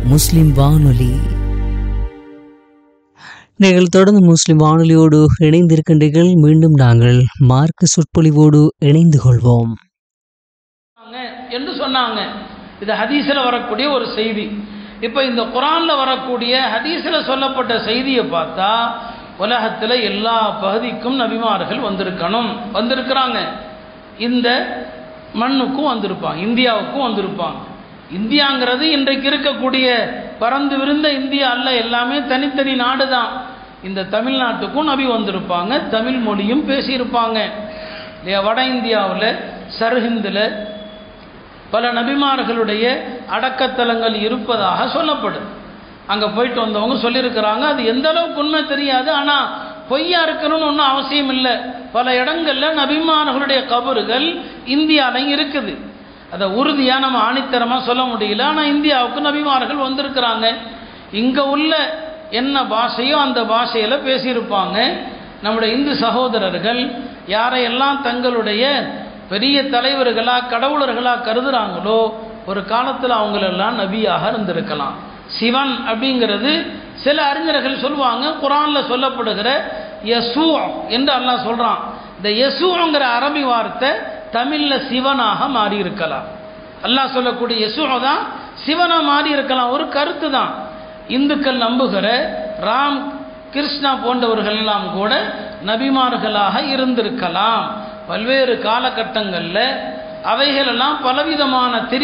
முஸ்லிம் வானொலி நீங்கள் தொடர்ந்து முஸ்லிம் வானொலியோடு இணைந்திருக்கின்றீர்கள் மீண்டும் நாங்கள் மார்க்க சொற்பொழிவோடு இணைந்து கொள்வோம் சொன்னாங்க என்று சொன்னாங்க இது ஹதீஸில் வரக்கூடிய ஒரு செய்தி இப்போ இந்த குரானில் வரக்கூடிய ஹதீஸில் சொல்லப்பட்ட செய்தியை பார்த்தா உலகத்தில் எல்லா பகுதிக்கும் நபிமார்கள் வந்திருக்கணும் வந்திருக்கிறாங்க இந்த மண்ணுக்கும் வந்திருப்பாங்க இந்தியாவுக்கும் வந்திருப்பாங்க இந்தியாங்கிறது இன்றைக்கு இருக்கக்கூடிய பறந்து விருந்த இந்தியா அல்ல எல்லாமே தனித்தனி நாடு தான் இந்த தமிழ்நாட்டுக்கும் நபி வந்திருப்பாங்க தமிழ் மொழியும் பேசியிருப்பாங்க இல்லையா வட இந்தியாவில் சர்ஹிந்தில் பல நபிமார்களுடைய அடக்கத்தலங்கள் இருப்பதாக சொல்லப்படுது அங்கே போயிட்டு வந்தவங்க சொல்லியிருக்கிறாங்க அது எந்த அளவுக்கு உண்மை தெரியாது ஆனால் பொய்யா இருக்கணும்னு ஒன்றும் அவசியம் இல்லை பல இடங்களில் நபிமார்களுடைய கபறுகள் இந்தியாலையும் இருக்குது அதை உறுதியாக நம்ம ஆணித்தரமாக சொல்ல முடியல ஆனால் இந்தியாவுக்கு நபிமார்கள் வந்திருக்கிறாங்க இங்கே உள்ள என்ன பாஷையோ அந்த பாஷையில் பேசியிருப்பாங்க நம்முடைய இந்து சகோதரர்கள் யாரையெல்லாம் தங்களுடைய பெரிய தலைவர்களாக கடவுளர்களாக கருதுகிறாங்களோ ஒரு காலத்தில் அவங்களெல்லாம் நபியாக இருந்திருக்கலாம் சிவன் அப்படிங்கிறது சில அறிஞர்கள் சொல்லுவாங்க குரானில் சொல்லப்படுகிற யசூ என்று அல்லாஹ் சொல்கிறான் இந்த யசூங்கிற அரபி வார்த்தை தமிழில் சிவனாக மாறி இருக்கலாம் அல்லாஹ் சொல்லக்கூடிய யசூ தான் சிவனாக மாறி இருக்கலாம் ஒரு கருத்து தான் இந்துக்கள் நம்புகிற ராம் கிருஷ்ணா போன்றவர்கள் எல்லாம் கூட நபிமார்களாக இருந்திருக்கலாம் பல்வேறு காலகட்டங்களில் அவைகளெல்லாம் பலவிதமான திரி